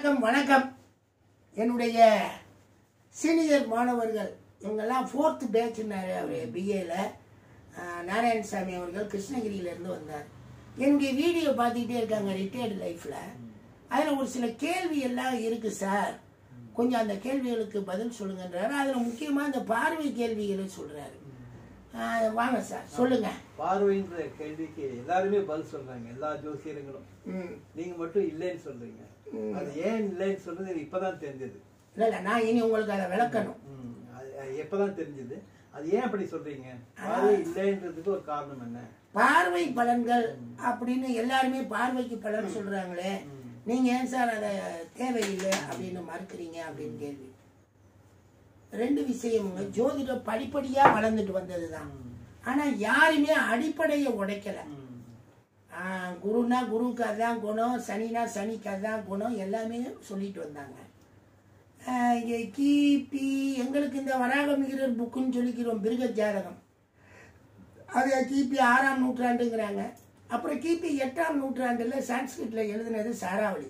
வணக்கம் வணக்கம் என்னுடைய சீனியர் மாணவர்கள் இவங்கெல்லாம் ஃபோர்த் பேட்ச்னாரு அவர் பிஏல நாராயணசாமி அவர்கள் கிருஷ்ணகிரியிலேருந்து வந்தார் என்னுடைய வீடியோ பார்த்துக்கிட்டே இருக்காங்க ரிட்டையர்டு லைஃப்பில் அதில் ஒரு சில கேள்வி எல்லாம் இருக்குது சார் கொஞ்சம் அந்த கேள்விகளுக்கு பதில் சொல்லுங்கன்றாரு அதில் முக்கியமாக இந்த பார்வை கேள்விகளை சொல்கிறாரு வாங்க சார் சொல்லுங்கள் பார்வைன்ற கேள்விக்கு எல்லாருமே பதில் சொல்றாங்க எல்லா ஜோசியர்களும் ம் நீங்க மட்டும் இல்லைன்னு சொல்றீங்க அது ஏன் இல்லைன்னு சொல்றது எனக்கு இப்பதான் தெரிஞ்சது இல்லை இல்லை நான் இனி உங்களுக்கு அதை விளக்கணும் ம், அது அது எப்பதான் தெரிஞ்சது அது ஏன் அப்படி சொல்றீங்க பார்வை இல்லைன்றதுக்கு ஒரு காரணம் என்ன பார்வை பலன்கள் அப்படின்னு எல்லாருமே பார்வைக்கு பலன் சொல்றாங்களே நீங்க ஏன் சார் அதை தேவையில்லை அப்படின்னு மறுக்கிறீங்க அப்படின்னு கேள்வி ரெண்டு விஷயமுங்க ஜோதிடம் படிப்படியா வளர்ந்துட்டு வந்ததுதான் ஆனா யாருமே அடிப்படையை உடைக்கல ம், ஆஹ் குருனா குருவுக்கு அதான் குணம் சனினா சனிக்கு அதான் குணம் எல்லாமே சொல்லிட்டு வந்தாங்க ஆஹ் இங்க கிபி எங்களுக்கு இந்த வராக மிகிரர் புக்குன்னு சொல்லிக்கிறோம் பிருக ஜாதகம் அது கிபி ஆறாம் நூற்றாண்டுங்கிறாங்க அப்புறம் கிபி எட்டாம் நூற்றாண்டுல சான்ஸ்கிரிட்ல எழுதினது சாராவளி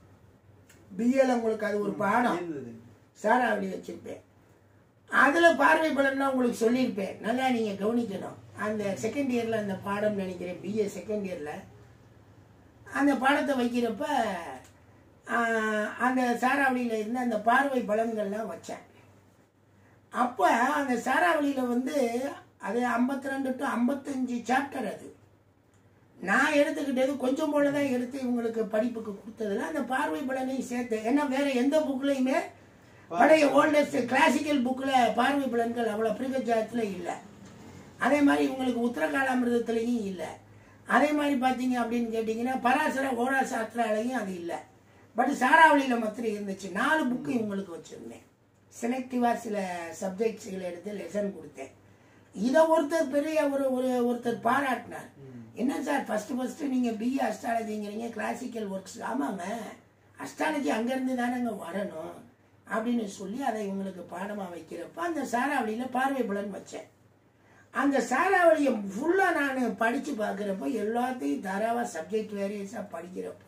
பிஏல உங்களுக்கு அது ஒரு பாடம் இருந்தது சாராவளி வச்சிருப்பேன் அதுல பார்வை பலன்லாம் உங்களுக்கு சொல்லியிருப்பேன் நல்லா நீங்க கவனிக்கணும் அந்த செகண்ட் இயர்ல அந்த பாடம் நினைக்கிறேன் பிஏ செகண்ட் இயர்ல அந்த பாடத்தை வைக்கிறப்ப ஆஹ், அந்த சாராவளியில இருந்து அந்த பார்வை பலன்கள்லாம் வச்சேன் அப்போ அந்த சாராவளியில வந்து அது 52 ரெண்டு டு ஐம்பத்தஞ்சு சாப்டர் அது நான் எடுத்துக்கிட்டது கொஞ்சம் போல தான் எடுத்து இவங்களுக்கு படிப்புக்கு கொடுத்ததுல அந்த பார்வை பலனையும் சேர்த்தேன் ஏன்னா வேற எந்த புக்லையுமே பழைய ஓல்டஸ்ட் கிளாசிக்கல் புக்கில் பார்வை பலன்கள் அவ்வளோ பிரிகஜாத்தில் இல்லை அதே மாதிரி இவங்களுக்கு உத்தரகாலாமிரதத்துலேயும் இல்லை அதே மாதிரி பார்த்தீங்க அப்படின்னு கேட்டிங்கன்னா பராசர ஓரா சாஸ்திராலையும் அது இல்லை பட் சாராவளியில் மாத்திரம் இருந்துச்சு நாலு புக்கு இவங்களுக்கு வச்சுருந்தேன் செலக்டிவாக சில சப்ஜெக்ட்ஸ்களை எடுத்து லெசன் கொடுத்தேன் இதை ஒருத்தர் பெரிய ஒரு ஒரு ஒருத்தர் பாராட்டினார் என்ன சார் ஃபர்ஸ்ட் ஃபர்ஸ்ட் நீங்கள் பிஏ அஸ்ட்ராலஜிங்கிறீங்க கிளாசிக்கல் ஒர்க்ஸ் ஆமாங்க அஸ்ட்ராலஜி அங்கேருந்து தானேங்க வரணும் அப்படின்னு சொல்லி அதை இவங்களுக்கு பாடமாக வைக்கிறப்ப அந்த சாராவளியில் பார்வை புலன் வச்சேன் அந்த சாராவளியை ஃபுல்லாக நான் படித்து பார்க்குறப்ப எல்லாத்தையும் தாராவாக சப்ஜெக்ட் வேரியஸாக படிக்கிறப்ப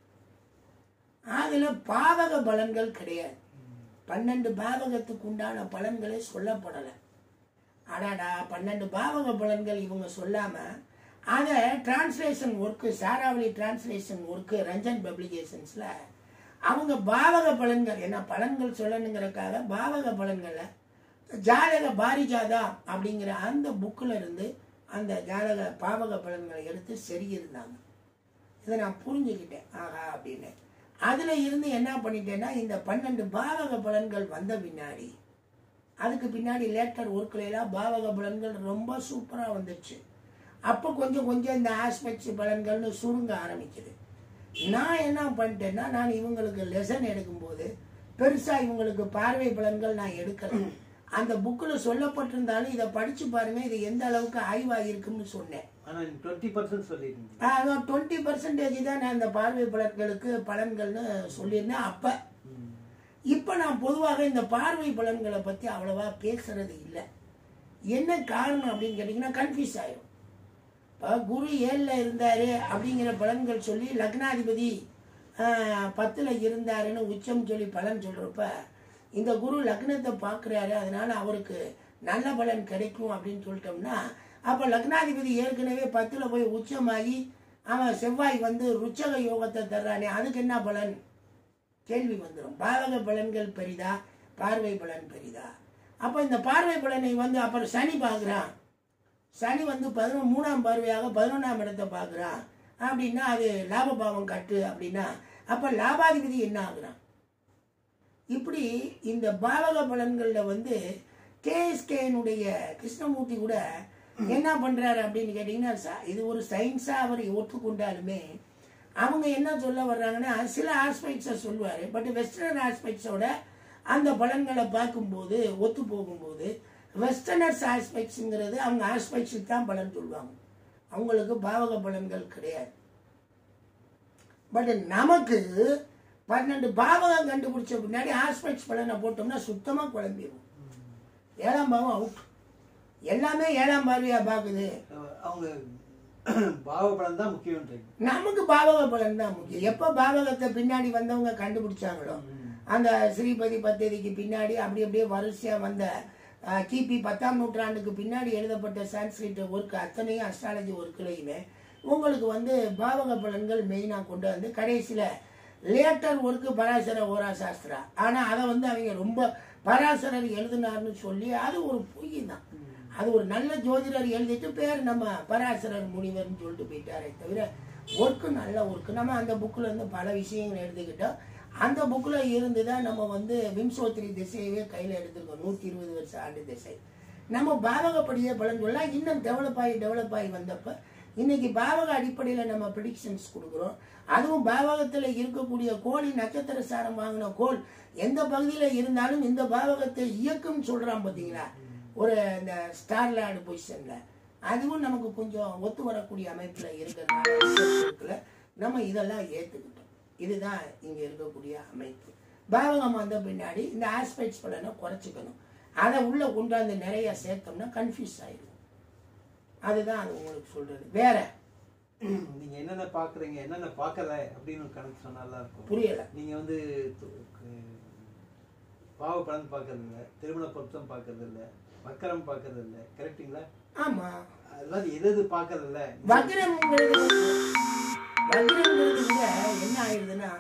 அதில் பாவக பலன்கள் கிடையாது பன்னெண்டு பாவகத்துக்கு உண்டான பலன்களே சொல்லப்படலை அடாடா பன்னெண்டு பாவக பலன்கள் இவங்க சொல்லாம அதை translation work Saravali translation work Ranjan பப்ளிகேஷன்ஸ்ல அவங்க பாவக பலன்கள் என்ன பலன்கள் சொல்லணுங்கிறதுக்காக பாவக பலன்களை ஜாதக பாரிஜாதா அப்படிங்கிற அந்த புக்கில் இருந்து அந்த ஜாதக பாவக பலன்களை எடுத்து செருகியிருந்தாங்க இதை நான் புரிஞ்சுக்கிட்டேன் ஆஹா அப்படின்னு அதில் இருந்து என்ன பண்ணிட்டேன்னா இந்த பன்னெண்டு பாவக பலன்கள் வந்த பின்னாடி அதுக்கு பின்னாடி லேட்டர் ஒர்க்கில் எல்லாம் பாவக பலன்கள் ரொம்ப சூப்பராக வந்துச்சு அப்போ கொஞ்சம் கொஞ்சம் இந்த ஆஸ்பெக்ட்ஸ் பலன்கள்னு சுருங்க ஆரம்பிக்குது நான் என்ன பண்ணிட்டேன்னா நான் இவங்களுக்கு லெசன் எடுக்கும்போது பெருசாக இவங்களுக்கு பார்வை பலன்கள் நான் எடுக்கல அந்த புக்கில் சொல்லப்பட்டிருந்தாலும் இதை படித்து பாருங்க இது எந்த அளவுக்கு ஆய்வாகிருக்குன்னு சொன்னேன் ஆனா நீங்க டுவெண்ட்டி பர்சன்ட் சொல்லிருந்தீங்க அதான் டுவெண்ட்டி பர்சன்டேஜ் தான் நான் இந்த பார்வை பலன்களுக்கு பலன்கள்னு சொல்லியிருந்தேன் அப்போ ம், இப்போ நான் பொதுவாக இந்த பார்வை பலன்களை பற்றி அவ்வளவா பேசுறது இல்லை என்ன காரணம் அப்படின்னு கேட்டிங்கன்னா கன்ஃபியூஸ் ஆயிடும் இப்போ குரு ஏழில் இருந்தார் அப்படிங்கிற பலன்கள் சொல்லி லக்னாதிபதி பத்தில் இருந்தாருன்னு உச்சம் சொல்லி பலன் சொல்கிறப்ப இந்த குரு லக்னத்தை பார்க்குறாரு அதனால அவருக்கு நல்ல பலன் கிடைக்கும் அப்படின்னு சொல்லிட்டோம்னா அப்போ லக்னாதிபதி ஏற்கனவே பத்தில் போய் உச்சமாகி அவன் செவ்வாய் வந்து ருச்சக யோகத்தை தர்றானே அதுக்கு என்ன பலன் கேள்வி வந்துடும் பாவக பலன்கள் பெரிதா பார்வை பலன் பெரிதா அப்போ இந்த பார்வை பலனை வந்து அப்புறம் சனி பார்க்குறான் சனி வந்து பதினொன்று மூணாம் பார்வையாக பதினொன்றாம் இடத்தை பார்க்குறான் அப்படின்னா அது லாபபாவம் கட்டு அப்படின்னா அப்போ லாபாதிபதி என்ன ஆகுறான் இப்படி இந்த பாவக பலன்களில் வந்து கேஎஸ்கேனுடைய கிருஷ்ணமூர்த்தி கூட என்ன பண்றாரு அப்படின்னு கேட்டிங்கன்னா ச- இது ஒரு சயின்ஸாக அவர் ஒத்துக்கொண்டாலுமே அவங்க என்ன சொல்ல வர்றாங்கன்னா சில ஆஸ்பெக்ட்ஸை சொல்லுவார் பட் வெஸ்டர்ன் ஆஸ்பெக்ட்ஸோட அந்த பலன்களை பார்க்கும்போது ஒத்து போகும்போது வெஸ்டர்னர்ஸ் ஆஸ்பெக்ட்ஸுங்கிறது அவங்க ஆஸ்பெக்ட்ஸுக்கு தான் பலன் சொல்லுவாங்க அவங்களுக்கு பாவக பலன்கள் கிடையாது பட் நமக்கு பன்னெண்டு பாவகம் கண்டுபிடிச்ச பின்னாடி ஆஸ்பெக்ட்ஸ் பலனை போட்டோம்னா சுத்தமாக குழம்பிடும் ஏழாம் பாவம் அவுட் எல்லாமே ஏழாம் பார்வையாக பார்க்குது அவங்க பாவ பலன் தான் முக்கியம்ன்றீங்க நமக்கு பாவக பலன் தான் முக்கியம் எப்போ பாவகத்தை பின்னாடி வந்தவங்க கண்டுபிடிச்சாங்களோ அந்த ஸ்ரீபதி பத்ததிக்கு பின்னாடி அப்படி அப்படியே வரிசையா வந்த அஹ், கிபி பத்தாம் நூற்றாண்டுக்கு பின்னாடி எழுதப்பட்ட சான்ஸ்கிரிட் ஒர்க் அத்தனையும் அஸ்ட்ராலஜி ஒர்க்குலையுமே உங்களுக்கு வந்து பாவக பலன்கள் மெயினாக கொண்டு வந்து கடைசியில் லேட்டர் ஒர்க்கு பராசர ஓரா சாஸ்திரா ஆனால் அதை வந்து அவங்க ரொம்ப பராசரர் எழுதினார்னு சொல்லி அது ஒரு பொய் தான் அது ஒரு நல்ல ஜோதிடர் எழுதிட்டு பேர் நம்ம பராசரர் முனிவர்னு சொல்லிட்டு போயிட்டாரே தவிர ஒர்க்கு நல்ல ஒர்க்கு நம்ம அந்த புக்கில் இருந்து பல விஷயங்கள் எடுத்துக்கிட்டோம் அந்த புக்கில் இருந்து தான் நம்ம வந்து விம்சோத்திரி திசையவே கையில் எடுத்திருக்கோம் நூற்றி இருபது வருஷம் ஆண்டு திசை நம்ம பாவகப்படியே பலன் சொல்லலாம் இன்னும் டெவலப் ஆகி டெவலப் ஆகி வந்தப்ப இன்னைக்கு பாவக அடிப்படையில் நம்ம ப்ரிடிக்ஷன்ஸ் கொடுக்குறோம் அதுவும் பாவகத்தில் இருக்கக்கூடிய கோழி நட்சத்திர சாரம் வாங்கின கோள் எந்த பகுதியில் இருந்தாலும் இந்த பாவகத்தை இயக்கும் சொல்கிறான் பார்த்தீங்களா ஒரு இந்த ஸ்டார்லார்டு பொசிஷனில் அதுவும் நமக்கு கொஞ்சம் ஒத்து வரக்கூடிய அமைப்பில் இருக்கிறதுனால இருக்குல்ல நம்ம இதெல்லாம் ஏற்றுக்கிட்டோம் இதுதான் இங்கே இருக்கக்கூடிய அமைப்பு பாவகம் வந்த பின்னாடி இந்த ஆஸ்பெக்ட்ஸ் பலனை குறைச்சிக்கணும் அதை உள்ளே கொண்டாந்து நிறைய சேர்த்தோம்னா கன்ஃபியூஸ் ஆயிடும் அதுதான் அது உங்களுக்கு சொல்றது வேற நீங்க என்னென்ன பாக்குறீங்க என்னென்ன பார்க்கல அப்படின்னு ஒரு கணக்கு சொன்னா நல்லா இருக்கும் புரியல நீங்க வந்து து- கு- பாவ பலன் பார்க்கறது இல்ல திருமண பொருத்தம் பார்க்கறது இல்ல வக்கரம் பார்க்கறது இல்ல கரெக்டுங்களா ஆமா அதெல்லாம் எது எது பார்க்கறது இல்ல வக்ரம்ங்கிறது வந்து- வக்ரம்ங்கிறது கூட என்ன ஆயிடுதுன்னா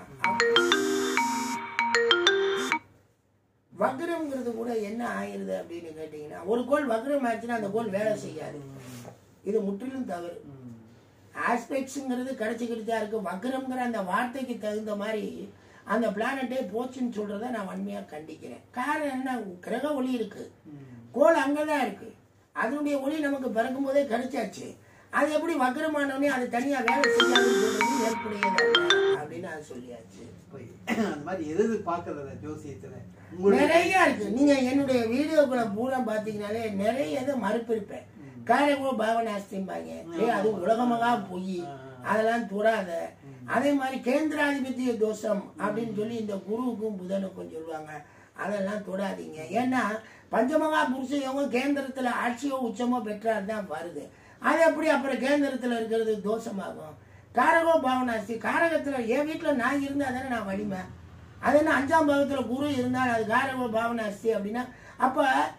வக்ரம்ங்கிறது கூட என்ன ஆயிருது அப்படின்னு கேட்டீங்கன்னா ஒரு கோல் வக்ரம் ஆயிடுச்சுன்னா அந்த கோல் வேலை செய்யாது இது முற்றிலும் தவறு ம். ஆஸ்பெக்ட்ஸுங்கிறது கிடைச்சிக்கிட்டு தான் இருக்கு வக்ரம்ங்கிற அந்த வார்த்தைக்கு தகுந்த மாதிரி அந்த பிளானட்டே போச்சுன்னு சொல்றதை நான் வன்மையாக கண்டிக்கிறேன் காரணம் என்ன கிரக ஒளி இருக்கு ம். கோள் அங்கதான் இருக்கு அதனுடைய ஒளி நமக்கு பிறக்கும் போதே கிடைச்சாச்சு அது எப்படி வக்ரமானவனே அது தனியா வேலை செய்யாதுன்னு சொல்றது ஏற்புடையதல்ல அப்படின்னு அது சொல்லியாச்சு இப்ப அந்த மாதிரி எது எது பார்க்கறது இல்ல ஜோசியத்துல உங்களுடைய நிறைய இருக்கு நீங்க என்னுடைய வீடியோக்களை பூரா பாத்தீங்கன்னாலே நிறைய இதை மறுப்பிருப்பேன் காரகுல பாவனாஸ்திம்பாங்க ஏய் அது உலகமகா பொய் அதெல்லாம் துறாத அதே மாதிரி கேந்திராதிபத்திய தோஷம் அப்படின்னு சொல்லி இந்த குருவுக்கும் புதனுக்கும் சொல்லுவாங்க அதெல்லாம் தொடாதீங்க ஏன்னா பஞ்சமகா புருஷயவங்க கேந்திரத்துல ஆட்சியோ உச்சமோ பெற்றால் தான் வருது அது எப்படி அப்புறம் கேந்திரத்துல இருக்கிறது தோஷமாகும் காரகோ பாவனாஸ்தி காரகத்துல என் வீட்டுல நான் இருந்தா தானே நான் வலிமை அது என்ன அஞ்சாம் பாகத்துல குரு இருந்தால் அது காரகோ பாவனாஸ்தி அப்படின்னா அப்ப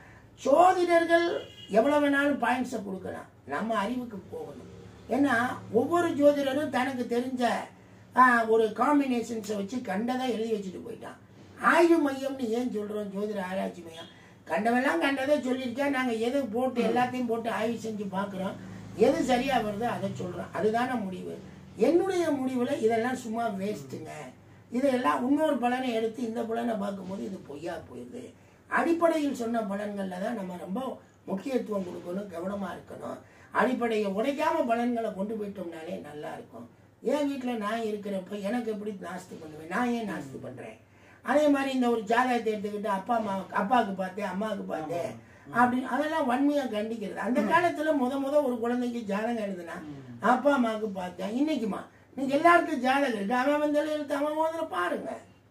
சோதிடர்கள் எவ்வளவு வேணாலும் பாயிண்ட்ஸை கொடுக்கலாம் நம்ம அறிவுக்கு போகணும் ஏன்னா ஒவ்வொரு ஜோதிடரும் தனக்கு தெரிஞ்ச ஆ, ஒரு காம்பினேஷன்ஸை வச்சு கண்டதை எழுதி வச்சுட்டு போயிட்டான் ஆய்வு மையம்னு ஏன் சொல்றோம் ஜோதிட ஆராய்ச்சி மையம் கண்டவெல்லாம் கண்டதை சொல்லியிருக்கேன் நாங்கள் எது போட்டு எல்லாத்தையும் போட்டு ஆய்வு செஞ்சு பார்க்குறோம் எது சரியா வருதோ அதை சொல்றோம் அதுதானே முடிவு என்னுடைய முடிவுல இதெல்லாம் சும்மா வேஸ்ட்டுங்க இதெல்லாம் இன்னொரு பலனை எடுத்து இந்த பலனை பார்க்கும்போது இது பொய்யா போயிடுது அடிப்படையில் சொன்ன பலன்கள்ல தான் நம்ம ரொம்ப முக்கியத்துவம் கொடுக்கணும் கவனமா இருக்கணும் அடிப்படையை உடைக்காம பலன்களை கொண்டு போயிட்டோம்னாலே நல்லா இருக்கும் என் வீட்டில் நான் இருக்கிறப்ப எனக்கு எப்படி நாஸ்தி பண்ணுவேன் நான் ஏன் நாஸ்தி பண்றேன் அதே மாதிரி இந்த ஒரு ஜாதகத்தை எடுத்துக்கிட்டு அப்பா அம்மா அப்பாவுக்கு பார்த்தேன் அம்மாவுக்கு பார்த்தேன் அப்படின்னு அதெல்லாம் வன்மையா கண்டிக்கிறது அந்த காலத்துல முத முத ஒரு குழந்தைக்கு ஜாதகம் எழுதுனா அப்பா அம்மாவுக்கு பார்த்தேன் இன்னைக்குமா நீங்க எல்லாருக்கும் ஜாதகம் இருக்கு அவன் வந்து எழுத்து அவன் முதல்ல பாருங்க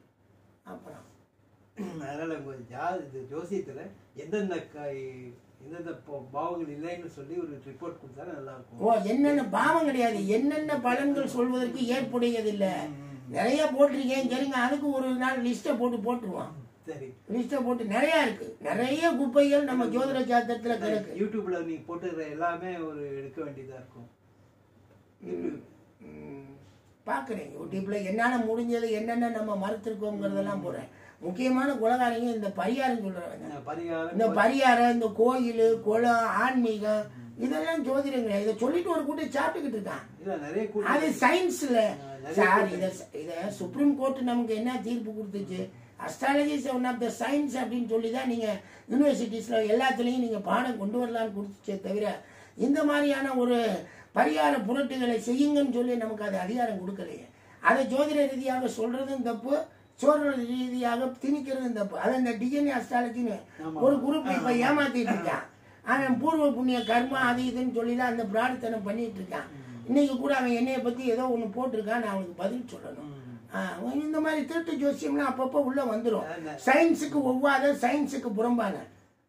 அப்புறம் அதனால உங்க ஜா இது ஜோசியத்துல எந்தெந்த க- எந்தெந்த பா- பாவங்கள் இல்லைன்னு சொல்லி ஒரு ரிப்போர்ட் கொடுத்தா நல்லா இருக்கும் ஓ என்னென்ன பாவம் கிடையாது என்னென்ன பலன்கள் சொல்வதற்கு ஏற்புடையதில்ல நிறைய போட்டிருக்கேன் சரிங்க அதுக்கு ஒரு நாள் லிஸ்ட்டை போட்டு போட்டுருவான் சரி லிஸ்ட்டை போட்டு நிறைய இருக்கு நிறைய குப்பைகள் நம்ம ஜோதிட சாத்திரத்துல கிடக்கு யூடியூப்ல நீங்க போட்டுக்கிற எல்லாமே ஒரு எடுக்க வேண்டியதா இருக்கும் ம், பார்க்குறேன் யூடியூப்ல என்னால முடிஞ்சது என்னென்ன நம்ம மறுத்திருக்கோங்கிறதெல்லாம் போடுறேன் முக்கியமான குலகாரங்க இந்த பரிகாரம் சொல்றவங்க இந்த பரிகாரம் இந்த பரிகாரம் இந்த கோயில் குளம் ஆன்மீகம் இதெல்லாம் ஜோதிடம் கிடையாது இதை சொல்லிட்டு ஒரு கூட்டம் சாப்பிட்டுக்கிட்டு இருக்கான் இல்ல நிறைய கூட அது சயின்ஸ்ல நிறைய சார் இத இத சுப்ரீம் கோர்ட் நமக்கு என்ன தீர்ப்பு கொடுத்துச்சு astrology is one of the science அப்படின்னு சொல்லி தான் நீங்க யூனிவர்சிட்டிஸ்ல எல்லாத்துலயும் நீங்க பாடம் கொண்டு வரலாம்னு கொடுத்துச்சே தவிர இந்த மாதிரியான ஒரு பரிகார புரட்டுகளை செய்யுங்கன்னு சொல்லி நமக்கு அது அதிகாரம் கொடுக்கலையே அதை ஜோதிட ரீதியாக சொல்றதும் தப்பு சோழ ரீதியாக திணிக்கிறதும் தப்பு அது அந்த டிஎன்ஏ அஸ்ட்ராலஜின்னு ஒரு குரூப் இப்ப ஏமாத்திட்டு இருக்கான் அவன் பூர்வ புண்ணிய கர்மா அது இதுன்னு சொல்லிலாம் அந்த பிரார்த்தனை பண்ணிட்டு இருக்கான் இன்னைக்கு கூட அவன் என்னைய பத்தி ஏதோ ஒண்ணு போட்டிருக்கான் நான் அவனுக்கு பதில் சொல்லணும் ஆ, இந்த மாதிரி திருட்டு ஜோசியம்லாம் அப்பப்போ உள்ள வந்துடும் சயின்ஸுக்கு ஒவ்வாத சயின்ஸுக்கு புறம்பான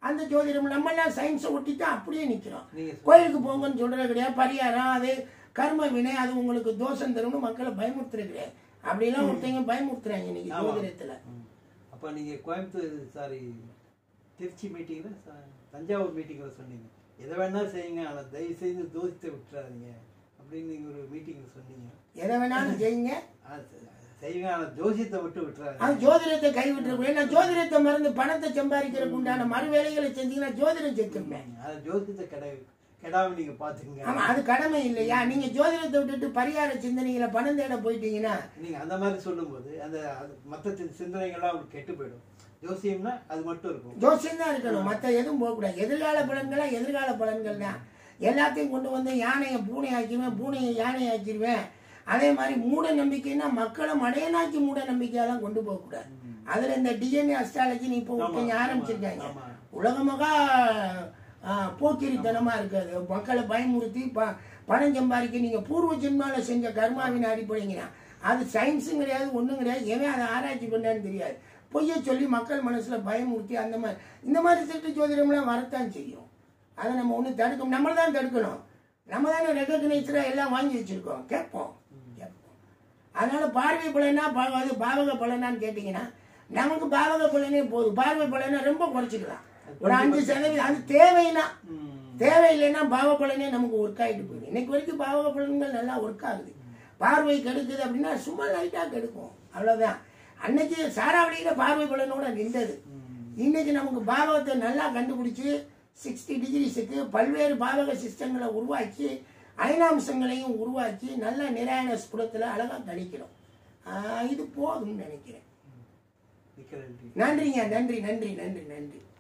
அந்த ஜோதிடம் நம்மெல்லாம் சயின்ஸை ஒட்டி தான் அப்படியே நிற்கிறோம் நீங்க கோயிலுக்கு போங்கன்னு சொல்றது கிடையாது பரிகாரம் அது கர்ம வினை அது உங்களுக்கு தோஷம் தரும்னு மக்களை பயமுறுத்துறது கிடையாது அப்படிலாம் ஒருத்தங்க பயமுறுத்துறாங்க இன்னைக்கு ஆமா. ஜோதிடத்துல ம். அப்ப நீங்க கோயம்புத்தூர் சாரி திருச்சி மீட்டிங்ல தஞ்சாவூர் மீட்டிங்ல சொன்னீங்க எதை வேணா செய்யுங்க ஆனா தயவு செய்து தோஷத்தை விட்டுறாதீங்க அப்படின்னு நீங்க ஒரு மீட்டிங்ல சொன்னீங்க எதை வேணாலும் செய்யுங்க அது செய்யுங்க ஆனா ஜோசியத்தை விட்டு விட்டுறாதீங்க அது ஜோதிடத்தை கைவிட்டுருக்கூடாது நான் ஜோதிடத்தை மறந்து பணத்தை சம்பாதிக்கிறதுக்கு உண்டான மறு வேலைகளை செஞ்சீங்கன்னா ஜோதிடம் செத்துருப்பேன் அது ஜோசியத்தை கெட கெடாம நீங்க பாத்துக்கங்க ஆமா அது கடமை இல்லையா நீங்க ஜோதிடத்தை விட்டுட்டு பரிகார சிந்தனைகளை பணம் தேட போயிட்டீங்கன்னா நீங்க அந்த மாதிரி சொல்லும்போது அந்த அது மற்ற சிந்தனைகள்லாம் அவங்களுக்கு கெட்டு போயிடும் ஜோசியம்னா அது மட்டும் இருக்கும் ஜோசியம் தான் இருக்கணும் மற்ற எதுவும் போகக்கூடாது எதிர்கால பலன்களா எதிர்கால பலன்கள் தான் எல்லாத்தையும் கொண்டு வந்து யானையை பூனை ஆக்கிடுவேன் பூனையை யானை ஆக்கிடுவேன் அதே மாதிரி மூட நம்பிக்கைன்னா மக்களை மடையனாக்கி மூட நம்பிக்கையா தான் கொண்டு போகக்கூடாது அதுல இந்த டிஎன்ஏ அஸ்ட்ராலஜின்னு இப்போ ஆமா, ஒருத்தங்க ஆமா, ஆரம்பிச்சிருக்காங்க ஆமா. உலகமாக போக்கிரித்தனமா இருக்காது மக்களை பயமுறுத்தி ப பணம் சம்பாதிக்க நீங்க பூர்வ ஜென்மால செஞ்ச கர்மாவின் அடிப்படைங்கன்னா அது சயின்ஸும் கிடையாது ஒன்றும் கிடையாது எவன் அதை ஆராய்ச்சி பண்ணான்னு தெரியாது பொய்யை சொல்லி மக்கள் மனசுல பயமுறுத்தி அந்த மாதிரி இந்த மாதிரி திருட்டு ஜோதிடம்லாம் வரத்தான் செய்யும் அதை நம்ம ஒன்றும் தடுக்க நம்ம தான் தடுக்கணும் நம்ம தானே ரெகக்னைஸ்டாக எல்லாம் வாங்கி வச்சிருக்கோம் கேட்போம் கேட்போம் அதனால பார்வை பலனா பா- அது பாவக பலனான்னு கேட்டிங்கன்னா நமக்கு பாவக பலனே போதும் பார்வை பலனை ரொம்ப குறைச்சிக்கலாம் ஒரு அஞ்சு சதவீதம் அது தேவைன்னா ம். தேவையில்லைன்னா பாவ பலனே நமக்கு ஒர்க் ஆகிட்டு போயிடும் இன்னைக்கு வரைக்கும் பாவக பலன்கள் நல்லா ஒர்க் ஆகுது பார்வை கெடுக்குது அப்படின்னா சும்மா லைட்டாக கெடுக்கும் அவ்வளோதான் அன்னைக்கு சாராவளியில் பார்வை பலனோட நின்றது இன்னைக்கு நமக்கு பாவகத்தை நல்லா கண்டுபிடிச்சி சிக்ஸ்டி டிகிரிஸுக்கு பல்வேறு பாவக சிஸ்டங்களை உருவாக்கி அயனாம்சங்களையும் உருவாக்கி நல்ல நிராயண ஸ்புடத்தில் அழகாக கணிக்கிறோம் ஆஹ் இது போதும்னு நினைக்கிறேன் மிக்க நன்றி நன்றிங்க நன்றி நன்றி நன்றி நன்றி